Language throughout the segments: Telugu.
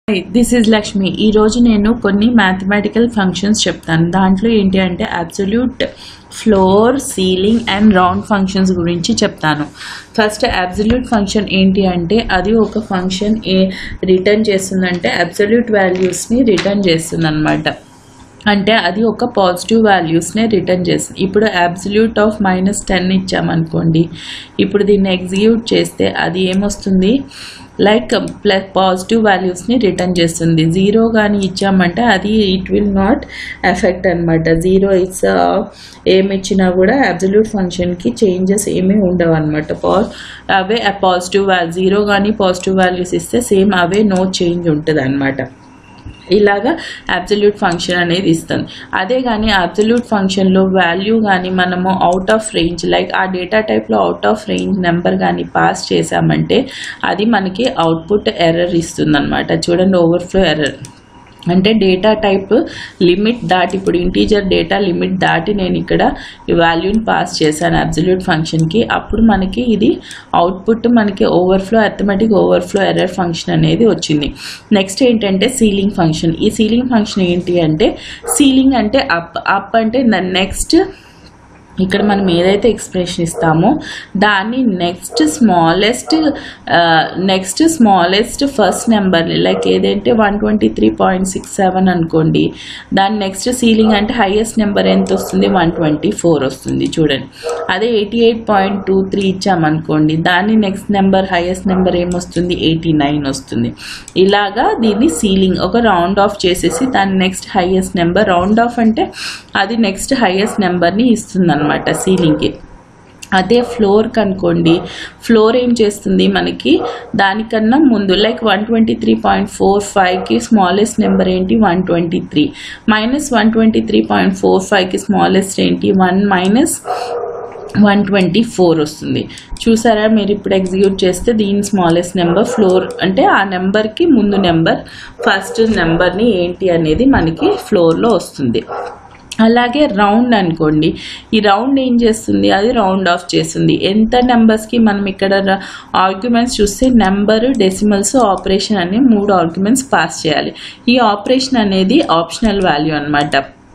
దిస్ ఈజ్ లక్ష్మి ఈరోజు నేను కొన్ని మ్యాథమెటికల్ ఫంక్షన్స్ చెప్తాను దాంట్లో ఏంటి అంటే absolute floor ceiling and round functions గురించి చెప్తాను ఫస్ట్ అబ్సల్యూట్ ఫంక్షన్ ఏంటి అంటే అది ఒక ఫంక్షన్ ఏ రిటర్న్ చేస్తుందంటే అబ్సల్యూట్ వాల్యూస్ని రిటర్న్ చేస్తుంది అనమాట అంటే అది ఒక పాజిటివ్ వాల్యూస్నే రిటర్న్ చేస్తుంది ఇప్పుడు అబ్సల్యూట్ ఆఫ్ మైనస్ టెన్ ఇచ్చామనుకోండి ఇప్పుడు దీన్ని ఎగ్జిక్యూట్ చేస్తే అది ఏమొస్తుంది లైక్ ప్లస్ పాజిటివ్ వాల్యూస్ని రిటర్న్ చేస్తుంది జీరో కానీ ఇచ్చామంటే అది ఇట్ విల్ నాట్ ఎఫెక్ట్ అనమాట జీరో ఇట్స్ ఏమి ఇచ్చినా కూడా అబ్సల్యూట్ ఫంక్షన్కి చేంజెస్ ఏమీ ఉండవు అనమాట పా అవే పాజిటివ్ జీరో కానీ పాజిటివ్ వాల్యూస్ ఇస్తే సేమ్ అవే నో చేంజ్ ఉంటుంది అనమాట ఇలాగా అబ్సల్యూట్ ఫంక్షన్ అనేది ఇస్తుంది అదే కానీ అబ్సల్యూట్ ఫంక్షన్లో వాల్యూ కానీ మనము అవుట్ ఆఫ్ రేంజ్ లైక్ ఆ డేటా టైప్లో అవుట్ ఆఫ్ రేంజ్ నెంబర్ కానీ పాస్ చేసామంటే అది మనకి అవుట్పుట్ ఎర్రర్ ఇస్తుంది అనమాట చూడండి ఓవర్ఫ్లో ఎర్రర్ అంటే డేటా టైప్ లిమిట్ దాటి ఇప్పుడు ఇంటీజర్ డేటా లిమిట్ దాటి నేను ఇక్కడ ఈ వాల్యూని పాస్ చేశాను అబ్జల్యూట్ ఫంక్షన్కి అప్పుడు మనకి ఇది అవుట్పుట్ మనకి overflow arithmetic overflow error function అనేది వచ్చింది నెక్స్ట్ ఏంటంటే సీలింగ్ ఫంక్షన్ ఈ సీలింగ్ ఫంక్షన్ ఏంటి అంటే సీలింగ్ అంటే అప్ అప్ అంటే నెక్స్ట్ ఇక్కడ మనం ఏదైతే ఎక్స్ప్రెషన్ ఇస్తామో దాన్ని next smallest next smallest first నెంబర్ని లైక్ ఏదంటే one twenty three point six seven అనుకోండి దాని నెక్స్ట్ సీలింగ్ అంటే హైయెస్ట్ నెంబర్ ఎంత వస్తుంది వన్ ట్వంటీ ఫోర్ వస్తుంది చూడండి అదే eighty eight point two three ఇచ్చామనుకోండి దాని నెక్స్ట్ నెంబర్ హైయెస్ట్ నెంబర్ ఏమొస్తుంది ఎయిటీ నైన్ వస్తుంది ఇలాగా దీన్ని సీలింగ్ ఒక రౌండ్ ఆఫ్ చేసేసి దాని next highest number round off అంటే అది నెక్స్ట్ హైయెస్ట్ నెంబర్ని ఇస్తుంది అనమాట సీలింగ్కి అదే ఫ్లోర్ కనుకోండి ఫ్లోర్ ఏం చేస్తుంది మనకి దానికన్నా ముందు like one twenty three point four ఫైవ్కి స్మాలెస్ట్ నెంబర్ ఏంటి one twenty three minus one twenty three point four ఫైవ్కి స్మాలెస్ట్ ఏంటి one minus one twenty four వస్తుంది చూసారా మీరు ఇప్పుడు ఎగ్జిక్యూట్ చేస్తే దీని స్మాలెస్ట్ నెంబర్ ఫ్లోర్ అంటే ఆ నెంబర్కి ముందు నెంబర్ ఫస్ట్ నెంబర్ని ఏంటి అనేది మనకి ఫ్లోర్లో వస్తుంది అలాగే రౌండ్ అనుకోండి ఈ రౌండ్ ఏం చేస్తుంది అది రౌండ్ ఆఫ్ చేస్తుంది ఎంత నెంబర్స్కి మనం ఇక్కడ ఆర్గ్యుమెంట్స్ చూస్తే నెంబర్ డెసిమల్స్ ఆపరేషన్ అని మూడు ఆర్గ్యుమెంట్స్ పాస్ చేయాలి ఈ ఆపరేషన్ అనేది ఆప్షనల్ వాల్యూ అనమాట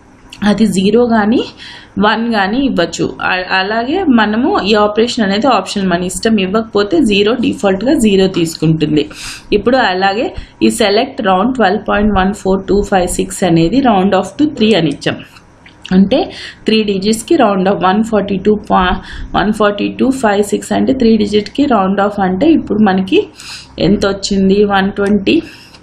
అది జీరో కానీ వన్ కానీ ఇవ్వచ్చు అలాగే మనము ఈ ఆపరేషన్ అనేది ఆప్షన్ మన ఇష్టం ఇవ్వకపోతే జీరో డిఫాల్ట్గా జీరో తీసుకుంటుంది ఇప్పుడు అలాగే ఈ select round twelve point one four two five six అనేది రౌండ్ ఆఫ్ టు త్రీ అని ఇచ్చాం అంటే త్రీ డిజిట్స్కి round off one forty two పా one forty two five six అంటే త్రీ డిజిట్కి రౌండ్ ఆఫ్ అంటే ఇప్పుడు మనకి ఎంత వచ్చింది one twenty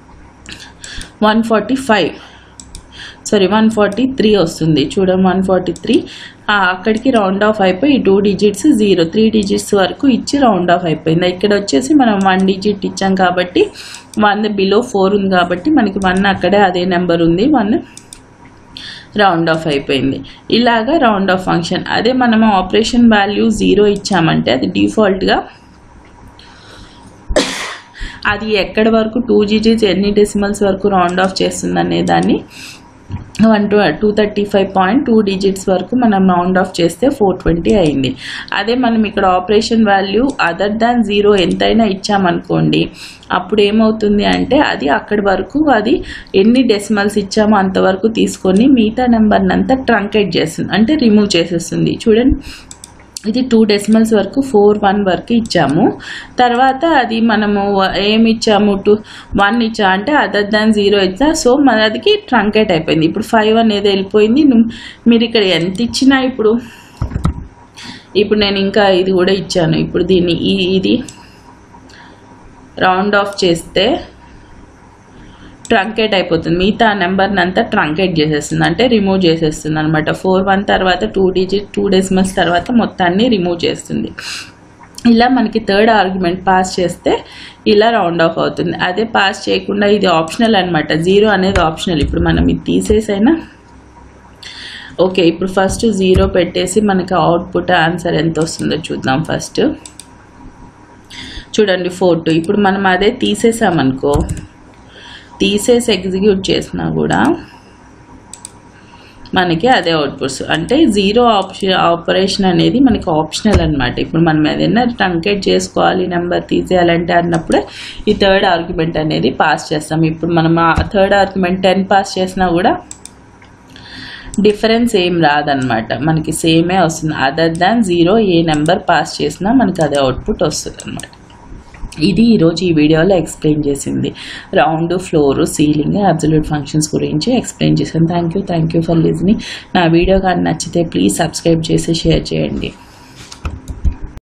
one forty five sorry one forty three వస్తుంది చూడండి వన్ ఫార్టీ త్రీ అక్కడికి రౌండ్ ఆఫ్ అయిపోయి two digits zero three digits వరకు ఇచ్చి రౌండ్ ఆఫ్ అయిపోయింది ఇక్కడ వచ్చేసి మనం వన్ డిజిట్ ఇచ్చాం కాబట్టి వన్ బిలో ఫోర్ ఉంది కాబట్టి మనకి వన్ అక్కడే అదే నెంబర్ ఉంది వన్ రౌండ్ ఆఫ్ అయిపోయింది ఇలాగా రౌండ్ ఆఫ్ ఫంక్షన్ అదే మనం ఆపరేషన్ వాల్యూ జీరో ఇచ్చామంటే అది డిఫాల్ట్గా అది ఎక్కడి వరకు టూ డిజిట్స్ ఎన్ని డెసిమల్స్ వరకు రౌండ్ ఆఫ్ చేస్తుంది అనే దాన్ని one two two thirty five point two digits వరకు మనం రౌండ్ ఆఫ్ చేస్తే ఫోర్ ట్వంటీ అయింది అదే మనం ఇక్కడ operation value other than zero ఎంతైనా ఇచ్చామనుకోండి అప్పుడు ఏమవుతుంది అంటే అది అక్కడి వరకు అది ఎన్ని డెసిమల్స్ ఇచ్చామో అంతవరకు తీసుకొని మిగతా నెంబర్ని అంతా ట్రంకేట్ చేస్తుంది అంటే రిమూవ్ చేసేస్తుంది చూడండి ఇది టూ డెసిమల్స్ వరకు ఫోర్ వన్ వరకు ఇచ్చాము తర్వాత అది మనము ఏమి ఇచ్చాము టూ వన్ ఇచ్చా అంటే అదర్ దాన్ జీరో ఇచ్చా సో మనదికి ట్రంకేట్ అయిపోయింది ఇప్పుడు ఫైవ్ అనేది వెళ్ళిపోయింది మీరు ఇక్కడ ఎంత ఇచ్చినా ఇప్పుడు ఇప్పుడు నేను ఇంకా ఇది కూడా ఇచ్చాను ఇప్పుడు దీన్ని ఇది రౌండ్ ఆఫ్ చేస్తే ట్రంకేట్ అయిపోతుంది మిగతా నెంబర్ని అంతా ట్రంకేట్ చేసేస్తుంది అంటే రిమూవ్ చేసేస్తుంది అనమాట ఫోర్ వన్ తర్వాత టూ డిజిట్ టూ డెసిమల్స్ తర్వాత మొత్తాన్ని రిమూవ్ చేస్తుంది ఇలా మనకి థర్డ్ ఆర్గ్యుమెంట్ పాస్ చేస్తే ఇలా రౌండ్ ఆఫ్ అవుతుంది అదే పాస్ చేయకుండా ఇది ఆప్షనల్ అనమాట జీరో అనేది ఆప్షనల్ ఇప్పుడు మనం ఇది తీసేసైనా ఓకే ఇప్పుడు ఫస్ట్ జీరో పెట్టేసి మనకి అవుట్పుట్ ఆన్సర్ ఎంత వస్తుందో చూద్దాం ఫస్ట్ చూడండి ఫోర్ టూ ఇప్పుడు మనం అదే తీసేసామనుకో తీసేసి ఎగ్జిక్యూట్ చేసినా కూడా మనకి అదే అవుట్పుట్స్ అంటే జీరో ఆప్షన్ ఆపరేషన్ అనేది మనకి ఆప్షనల్ అనమాట ఇప్పుడు మనం ఏదైనా ట్రంకేట్ చేసుకోవాలి నెంబర్ తీసేయాలంటే అన్నప్పుడే ఈ థర్డ్ ఆర్గ్యుమెంట్ అనేది పాస్ చేస్తాం ఇప్పుడు మనం ఆ థర్డ్ ఆర్గ్యుమెంట్ టెన్ పాస్ చేసినా కూడా డిఫరెన్స్ ఏం రాదనమాట మనకి సేమే వస్తుంది అదర్ దాన్ జీరో ఏ నెంబర్ పాస్ చేసినా మనకి అదే అవుట్పుట్ వస్తుంది అనమాట ఇది ఈరోజు ఈ వీడియోలో ఎక్స్ప్లెయిన్ చేసింది round floor ceiling absolute functions గురించి ఎక్స్ప్లెయిన్ చేశాను thank you thank you for listening నా వీడియో కానీ నచ్చితే ప్లీజ్ సబ్స్క్రైబ్ చేసి షేర్ చేయండి